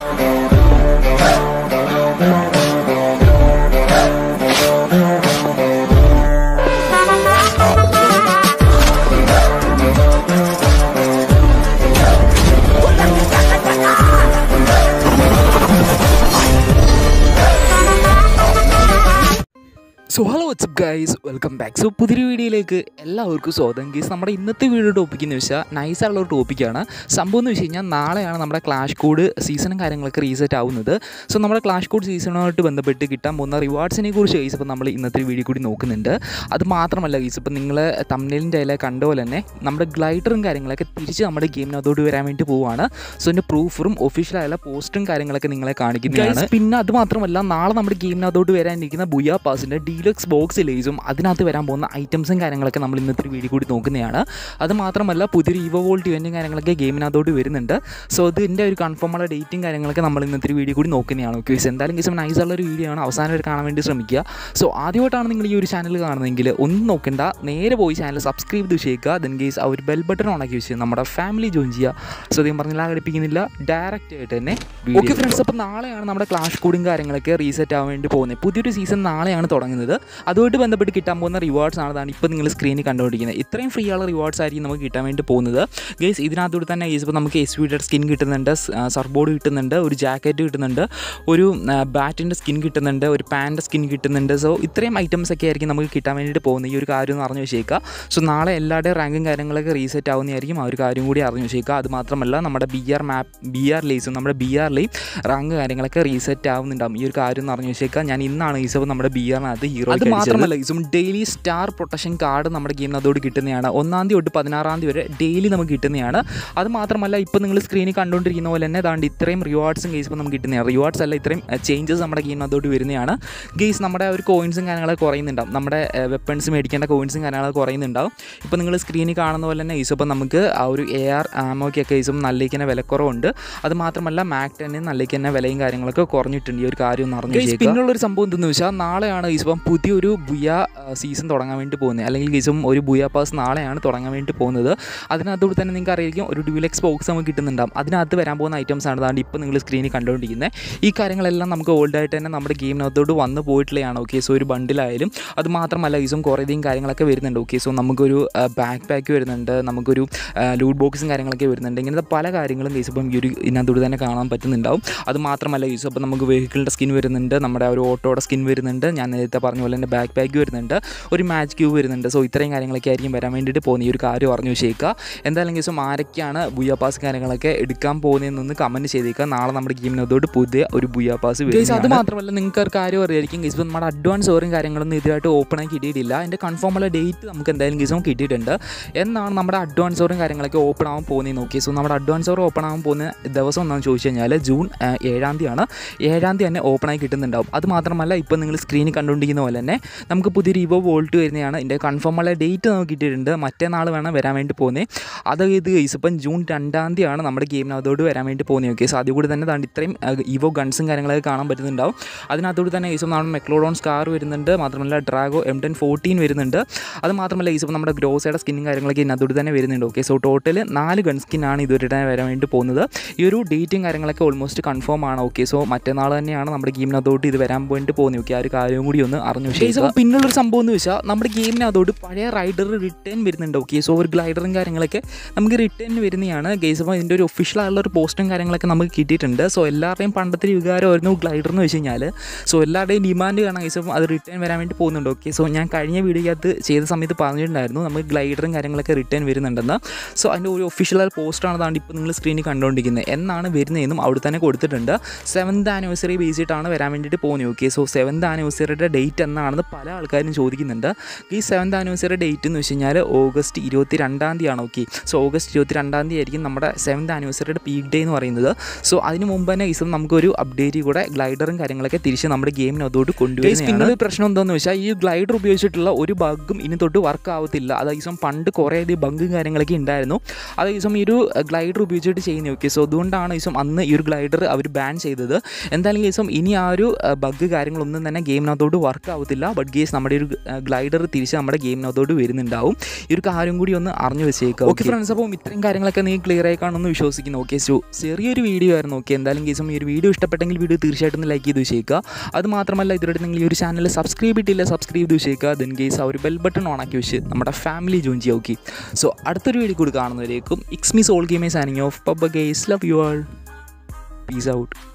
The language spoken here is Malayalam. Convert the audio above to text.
so hello what's up guys welcome back so പുതിയൊരു വീഡിയോയിലേക്ക് എല്ലാവർക്കും സ്വാഗതം ഗീസ് നമ്മുടെ ഇന്നത്തെ വീഡിയോ ടോപ്പിക് എന്ന് വെച്ചാൽ നൈസായുള്ള ഒരു ടോപ്പിക്കാണ് സംഭവം എന്ന് വെച്ച് കഴിഞ്ഞാൽ നാളെയാണ് നമ്മുടെ ക്ലാഷ് കോഡ് സീസണും കാര്യങ്ങളൊക്കെ റീസെറ്റ് ആവുന്നത് സോ നമ്മുടെ ക്ലാഷ് കോഡ് സീസണുമായിട്ട് ബന്ധപ്പെട്ട് കിട്ടാൻ പോകുന്ന റിവാർഡ്സിനെ കുറിച്ച് ഗൈസ് ഇപ്പോൾ നമ്മൾ ഇന്നത്തെ വീഡിയോ കൂടി നോക്കുന്നുണ്ട് അത് മാത്രമല്ല ഗൈസ് ഇപ്പോൾ നിങ്ങൾ തമ്മിലിൻ്റെ അതിലെ കണ്ട പോലെ തന്നെ നമ്മുടെ ഗ്ലൈഡറും കാര്യങ്ങളൊക്കെ തിരിച്ച് നമ്മുടെ ഗെയിമിനകത്തോട്ട് വരാൻ വേണ്ടി പോവുകയാണ് സോ അതിൻ്റെ പ്രൂഫറും ഒഫീഷ്യലായുള്ള പോസ്റ്റും കാര്യങ്ങളൊക്കെ നിങ്ങളെ കാണിക്കുന്നതാണ് പിന്നെ അത് മാത്രമല്ല നാളെ നമ്മുടെ ഗെയിമിനകത്തോട്ട് വരാനിരിക്കുന്ന ബുയ പാസിൻ്റെ ഡീലക്സ് ബോക്സ് ലേസും അതിനകത്ത് വരാൻ പോകുന്ന ഐറ്റംസും കാര്യങ്ങളൊക്കെ നമ്മൾ ഇന്നത്തെ വീഡിയോ കൂടി നോക്കുന്നതാണ് അത് മാത്രമല്ല പുതിയൊരു ഇവോ വോൾട്ട് ഇവൻറ്റും കാര്യങ്ങളൊക്കെ ഗെയിമിനകത്തോട്ട് വരുന്നുണ്ട് സോ അതിൻ്റെ ഒരു കൺഫേമുള്ള ഡേറ്റും കാര്യങ്ങളൊക്കെ നമ്മൾ ഇന്നത്തെ വീഡിയോ കൂടി നോക്കുന്നതാണ് ഓക്കെ എന്തായാലും കേസ് നൈസുള്ള ഒരു വീഡിയോ ആണ് അവസാനം വരെ കാണാൻ വേണ്ടി ശ്രമിക്കുക സോ ആദ്യമായിട്ടാണ് നിങ്ങൾ ഈ ഒരു ചാനൽ കാണുന്നതെങ്കിൽ ഒന്നും നോക്കണ്ട നേരെ പോയി ചാനൽ സബ്സ്ക്രൈബ് ചെയ്ത് വെച്ചേക്കുക ദെൻ കേസ് ആ ഒരു ബെൽ ബട്ടൺ ഓണാക്കി വെച്ച് നമ്മുടെ ഫാമിലി ജോയിൻ ചെയ്യുക സോ അധികം പറഞ്ഞില്ല ഘടിപ്പിക്കുന്നില്ല ഡയറക്റ്റ് ആയിട്ട് തന്നെ ഓക്കെ ഫ്രണ്ട്സ് അപ്പോൾ നാളെയാണ് നമ്മുടെ ക്ലാഷ് കോഡും കാര്യങ്ങളൊക്കെ റീസെറ്റ് ആവാൻ വേണ്ടി പോകുന്നത് പുതിയൊരു സീസൺ നാളെയാണ് തുടങ്ങുന്നത് അതുമായിട്ട് ബന്ധപ്പെട്ട് കിട്ടാൻ പോകുന്ന റിവാർഡ്സ് ആണ് അതാണ് ഇപ്പോൾ നിങ്ങൾ സ്ക്രീനിൽ കണ്ടുകൊണ്ടിരിക്കുന്നത് ഇത്രയും ഫ്രീ ഉള്ള റിവാർഡ്സ് ആയിരിക്കും നമുക്ക് കിട്ടാൻ വേണ്ടി പോകുന്നത് ഗേസ് ഇതിനകത്തൂടെ തന്നെ ഗേസ് ഇപ്പോൾ നമുക്ക് എസ് വിയുടെ സ്കിൻ കിട്ടുന്നുണ്ട് സർബോർഡ് കിട്ടുന്നുണ്ട് ഒരു ജാക്കറ്റ് കിട്ടുന്നുണ്ട് ഒരു ബാറ്റിൻ്റെ സ്കിൻ കിട്ടുന്നുണ്ട് ഒരു പാൻ്റെ സ്കിൻ കിട്ടുന്നുണ്ട് സോ ഇത്രയും ഐറ്റംസ് ഒക്കെ ആയിരിക്കും നമുക്ക് കിട്ടാൻ വേണ്ടിയിട്ട് പോകുന്നത് ഈ ഒരു കാര്യം ഒന്ന് അറിഞ്ഞു വെച്ചേക്കുക സോ നാളെ എല്ലാവരുടെയും റാങ്കും കാര്യങ്ങളൊക്കെ റീസെറ്റ് ആവുന്നതായിരിക്കും ആ ഒരു കാര്യം കൂടി അറിഞ്ഞു വെച്ചേക്കുക അത് മാത്രമല്ല നമ്മുടെ B R map B R ലേസും നമ്മുടെ ബി ആറിലെയും റാങ്ക് കാര്യങ്ങളൊക്കെ റീസെറ്റ് ആവുന്നുണ്ടാവും ഈ ഒരു കാര്യം ഒന്ന് അറിഞ്ഞു വെച്ചേക്കുക ഞാൻ ഇന്നാണ് ഈ സബ് നമ്മുടെ ബി ആറിനകത്ത് ഹീറോ അത് മാത്രമല്ല ഇസും ഡെയിലി സ്റ്റാർ പ്രൊട്ടക്ഷൻ കാർഡ് നമ്മുടെ ഗെയിമിനകത്തോട് കിട്ടുന്നതാണ് ഒന്നാം തീയതി തൊട്ട് പതിനാറാം തീയതി വരെ ഡെയിലി നമുക്ക് കിട്ടുന്നതാണ് അത് മാത്രമല്ല ഇപ്പോൾ നിങ്ങൾ സ്ക്രീനിൽ കണ്ടുകൊണ്ടിരിക്കുന്ന പോലെ തന്നെ ദാണ്ട് ഇത്രയും റിവാർഡ്സും ഗെയ്സ് ഇപ്പോൾ നമുക്ക് കിട്ടുന്നതാണ് റിവാർഡ്സ് അല്ല ഇത്രയും ചേഞ്ചസ് നമ്മുടെ ഗെയിമിനകത്തോട്ട് വരുന്നതാണ് ഗെയ്സ് നമ്മുടെ ഒരു കോയിൻസും കാര്യങ്ങളൊക്കെ കുറയുന്നുണ്ടാവും നമ്മുടെ വെപ്പൺസ് മേടിക്കേണ്ട കോയിൻസും കാര്യങ്ങളൊക്കെ കുറയുന്നുണ്ടാവും ഇപ്പോൾ നിങ്ങൾ സ്ക്രീനിൽ കാണുന്ന പോലെ തന്നെ ഈസ് നമുക്ക് ആ ഒരു എ ആർ ആമോക്കൊക്കെ ഈസും നല്ലേക്ക് തന്നെ വിലക്കുറവുണ്ട് അത് മാത്രമല്ല മാക് ടെന്നിന് നല്ലേക്ക് തന്നെ വിലയും കാര്യങ്ങളൊക്കെ കുറഞ്ഞിട്ടുണ്ട് ഈ ഒരു കാര്യം ഒന്ന് അറിഞ്ഞു പിന്നുള്ളൊരു സംഭവം എന്തെന്ന് വെച്ചാൽ നാളെയാണ് ഈസ്പ്പം പുതിയൊരു ബുയ സീസൺ തുടങ്ങാൻ വേണ്ടി പോകുന്നത് അല്ലെങ്കിൽ ഈസും ഒരു ബുയ പാസ് നാളെയാണ് തുടങ്ങാൻ വേണ്ടി പോകുന്നത് അതിനകത്തോട് തന്നെ നിങ്ങൾക്ക് അറിയാം ഒരു ഡ്യൂലെക്സ് ബോക്സ് നമുക്ക് കിട്ടുന്നുണ്ടാവും അതിനകത്ത് വരാൻ പോകുന്ന ഐറ്റംസ് ആണ് അതാണ്ട് ഇപ്പോൾ നിങ്ങൾ സ്ക്രീനിൽ കണ്ടുകൊണ്ടിരിക്കുന്നത് ഈ കാര്യങ്ങളെല്ലാം നമുക്ക് ഓൾഡായിട്ട് തന്നെ നമ്മുടെ ഗെയിമിനകത്തോട്ട് വന്ന് പോയിട്ടുള്ളതാണ് ഓക്കെ സോ ഒരു ബണ്ടിലായാലും അത് മാത്രമല്ല ഈസും കുറേയധികം കാര്യങ്ങളൊക്കെ വരുന്നുണ്ട് ഓക്കെ സോ നമുക്കൊരു ബാക്ക് പാക്ക് വരുന്നുണ്ട് നമുക്കൊരു ലൂട്ട് ബോക്സും കാര്യങ്ങളൊക്കെ വരുന്നുണ്ട് ഇങ്ങനത്തെ പല കാര്യങ്ങളും കേസ് ഇപ്പം ഈ ഒരു ഇതിനകത്തോട് തന്നെ കാണാൻ പറ്റുന്നുണ്ടാവും അത് മാത്രമല്ല യൂസ് അപ്പം നമുക്ക് വെഹിക്കിളിൻ്റെ സ്കിൻ വരുന്നുണ്ട് നമ്മുടെ ഒരു ഓട്ടോയുടെ സ്കിൻ വരുന്നുണ്ട് ഞാൻ നേരത്തെ പറഞ്ഞ പോലെ തന്നെ ബാക്ക് പാക്ക് വരുന്നുണ്ട് ഒരു മാച്ച് ക്യൂ വരുന്നുണ്ട് സോ ഇത്രയും കാര്യങ്ങളൊക്കെ ആയിരിക്കും വരാൻ വേണ്ടിയിട്ട് പോകുന്ന ഈ ഒരു കാര്യം അറിഞ്ഞു വെച്ചേക്കുക എന്തായാലും കേസും ആരൊക്കെയാണ് ബുയ പാസ് കാര്യങ്ങളൊക്കെ എടുക്കാൻ പോകുന്നതെന്നൊന്ന് കമൻറ്റ് ചെയ്തേക്കുക നാളെ നമ്മുടെ ഗെയിമിനകത്തോട് പുതിയ ഒരു ബുയ പാസ് വരും അത് മാത്രമല്ല നിങ്ങൾക്ക് ഒരു കാര്യം അറിയായിരിക്കും കേസ് ഇപ്പം നമ്മുടെ അഡ്വാൻസ് ഓറും കാര്യങ്ങളൊന്നും ഇതുമായിട്ട് ഓപ്പൺ ആയി കിട്ടിയിട്ടില്ല അതിൻ്റെ കൺഫേം ഉള്ള ഡേറ്റ് നമുക്ക് എന്തായാലും കേസും കിട്ടിയിട്ടുണ്ട് എന്നാണ് നമ്മുടെ അഡ്വാൻസ് ഓറും കാര്യങ്ങളൊക്കെ ഓപ്പൺ ആവാൻ പോകുന്നത് നോക്കി സോ നമ്മുടെ അഡ്വാൻസ് ഓർ ഓപ്പൺ ആവാൻ പോകുന്ന ദിവസം എന്താണെന്ന് ചോദിച്ചു കഴിഞ്ഞാൽ ജൂൺ ഏഴാം തീയതിയാണ് ഏഴാം തീയതി തന്നെ ഓപ്പൺ ആയി കിട്ടുന്നുണ്ടാവും അത് മാത്രമല്ല ഇപ്പോൾ നിങ്ങൾ സ്ക്രീനിൽ കണ്ടുകൊണ്ടിരിക്കുന്ന പോലെ തന്നെ നമുക്ക് പുതിയൊരു ഇവോ വോൾട്ട് വരുന്നതാണ് ഇതിൻ്റെ കൺഫേം ഉള്ള ഡേറ്റ് നമുക്ക് കിട്ടിയിട്ടുണ്ട് മറ്റേ നാൾ വേണം വരാൻ വേണ്ടി പോകുന്നത് അത് ഇത് കേസ് ഇപ്പം ജൂൺ രണ്ടാം തീയതിയാണ് നമ്മുടെ ഗെയിമിനകത്തോട് വരാൻ വേണ്ടി പോകുന്നത് ഓക്കെ സോ അതുകൂടി തന്നെ താണ്ട് ഇത്രയും ഇവോ ഗൺസും കാര്യങ്ങളൊക്കെ കാണാൻ പറ്റുന്നുണ്ടാവും അതിനകത്തോട് തന്നെ കേസ് നമ്മുടെ മെക്ലോഡോൺ സ്കാർ വരുന്നുണ്ട് മാത്രമല്ല ഡ്രാഗോ എം ടെൻ ഫോർട്ടീൻ വരുന്നുണ്ട് അത് മാത്രമല്ല കേസ് നമ്മുടെ ഗ്രോസയുടെ സ്കിന്നും കാര്യങ്ങളൊക്കെ ഇതിനകത്തോട് തന്നെ വരുന്നുണ്ട് ഓക്കെ സോ ടോട്ടൽ നാല് ഗൺ സ്കിന്നാണ് ഇതുവരെ തന്നെ വരാൻ വേണ്ടി പോകുന്നത് ഈ ഒരു ഡേറ്റും കാര്യങ്ങളൊക്കെ ഓൾമോസ്റ്റ് കൺഫേം ആണ് ഓക്കെ സോ മറ്റന്നാൾ തന്നെയാണ് നമ്മുടെ ഗെയിമിനകത്തോട്ട് ഇത് വരാൻ വേണ്ടി പോകുന്നത് ഓക്കെ ആ ഒരു കാര്യം കൂടി ഒന്ന് അറിഞ്ഞു ശേഷം പിന്നുള്ളൊരു സംഭവം എന്ന് വെച്ചാൽ നമ്മുടെ ഗെയിമിനകത്തോട്ട് പഴയ റൈഡർ റിട്ടേൺ വരുന്നുണ്ട് ഓക്കെ സോ ഒരു ഗ്ലൈഡറും കാര്യങ്ങളൊക്കെ നമുക്ക് റിട്ടേൺ വരുന്നതാണ് ഗെയ്സ് അപ്പോൾ ഇതിൻ്റെ ഒരു ഒഫീഷ്യൽ ആയിട്ടുള്ള ഒരു പോസ്റ്റും കാര്യങ്ങളൊക്കെ നമുക്ക് കിട്ടിയിട്ടുണ്ട് സോ എല്ലാവരുടെയും പണ്ടത്തെ ഒരു വികാരമായിരുന്നു ഗ്ലൈഡർ എന്ന് വെച്ച് കഴിഞ്ഞാൽ സോ എല്ലാവരുടെയും ഡിമാൻഡ് കാണാൻ ഗെയ്സ് അപ്പോൾ അത് റിട്ടേൺ വരാൻ വേണ്ടി പോകുന്നുണ്ട് ഓക്കെ സോ ഞാൻ കഴിഞ്ഞ വീഡിയോക്കകത്ത് ചെയ്ത സമയത്ത് പറഞ്ഞിട്ടുണ്ടായിരുന്നു നമുക്ക് ഗ്ലൈഡറും കാര്യങ്ങളൊക്കെ റിട്ടേൺ വരുന്നുണ്ടെന്ന് സോ അതിൻ്റെ ഒരു ഒഫീഷ്യൽ പോസ്റ്റാണ് അതാണ് ഇപ്പോൾ നിങ്ങൾ സ്ക്രീനിൽ കണ്ടുകൊണ്ടിരിക്കുന്നത് എന്നാണ് വരുന്നതെന്നും അവിടെ തന്നെ കൊടുത്തിട്ടുണ്ട് സെവൻത് ആനിവേഴ്സറി ബേസിട്ടാണ് വരാൻ വേണ്ടിയിട്ട് പോകുന്നത് ഓക്കെ സോ സെവൻത് ആനിവേഴ്സറിയുടെ ഡേറ്റ് എന്നാണെന്ന് പല ആൾക്കാരും ചോദിക്കുന്നുണ്ട് ഈ സെവൻത് ആനിവേഴ്സറി ഡേറ്റ് എന്ന് വെച്ച് കഴിഞ്ഞാൽ ഓഗസ്റ്റ് ഇരുപത്തി രണ്ടാം തീയതിയാണ് ഓക്കെ സോ ഓഗസ്റ്റ് ഇരുപത്തി രണ്ടാം തീയതി ആയിരിക്കും നമ്മുടെ സെവൻത് ആനിവേഴ്സറിയുടെ പീക്ക് ഡേ എന്ന് പറയുന്നത് സോ അതിന് മുമ്പ് തന്നെ ഇസം നമുക്കൊരു അപ്ഡേറ്റ് കൂടെ ഗ്ലൈഡറും കാര്യങ്ങളൊക്കെ തിരിച്ച് നമ്മുടെ ഗെയിമിനകത്തോട്ട് കൊണ്ടുവരും പിന്നെ ഒരു പ്രശ്നം എന്താണെന്ന് വെച്ചാൽ ഈ ഗ്ലൈഡർ ഉപയോഗിച്ചിട്ടുള്ള ഒരു ബഗ്ഗും ഇനി തൊട്ട് വർക്ക് ആവത്തില്ല അതായത് ഇസം പണ്ട് കുറേ അധികം ബഗ്ഗും കാര്യങ്ങളൊക്കെ ഉണ്ടായിരുന്നു അത് ഇസം ഈ ഒരു ഗ്ലൈഡർ ഉപയോഗിച്ചിട്ട് ചെയ്യുന്നത് ഓക്കെ സോ അതുകൊണ്ടാണ് ഇസം അന്ന് ഈ ഒരു ഗ്ലൈഡർ അവർ ബാൻ ചെയ്തത് എന്തായാലും കേസും ഇനി ആ ഒരു ബഗ് കാര്യങ്ങളൊന്നും തന്നെ ഗെയിമിനകത്തോട്ട് വർക്ക് ആവത്തില്ല ബട്ട് ഗേസ് നമ്മുടെ ഒരു ഗ്ലൈഡർ തിരിച്ച് നമ്മുടെ ഗെയിമിനകത്തോട്ട് വരുന്നുണ്ടാവും ഈ ഒരു കാര്യം കൂടി ഒന്ന് അറിഞ്ഞു വെച്ചേക്കാം ഓക്കെ ഫ്രണ്ട്സ് അപ്പോൾ ഇത്രയും കാര്യങ്ങളൊക്കെ നീ ക്ലിയർ ആയി കാണുമെന്ന് വിശ്വസിക്കുന്നു ഓക്കെ സോ ചെറിയൊരു വീഡിയോ ആയിരുന്നു ഓക്കെ എന്തായാലും കേസും ഈ ഒരു വീഡിയോ ഇഷ്ടപ്പെട്ടെങ്കിൽ വീഡിയോ തീർച്ചയായിട്ടും ഒന്ന് ലൈക്ക് ചെയ്ത് വെച്ചേക്കുക അത് മാത്രമല്ല ഇതുവരെ നിങ്ങൾ ഈ ഒരു ചാനൽ സബ്സ്ക്രൈബ് ചെയ്തിട്ടില്ല സബ്സ്ക്രൈബ് ചെയ്ത് വെച്ചേക്കുക ദെൻ കേസ് ആ ഒരു ബെൽ ബട്ടൺ ഓൺ ആക്കി വെച്ച് നമ്മുടെ ഫാമിലി ജോയിൻ ചെയ്യുക ഓക്കെ സോ അടുത്തൊരു വീഡിയോ കൂടി കാണുന്നവരേക്കും ഇക്സ് മീസ് ഓൾ ഗെയിമേ സാനിങ് ഓഫ് പബ്ബ guys love you all peace out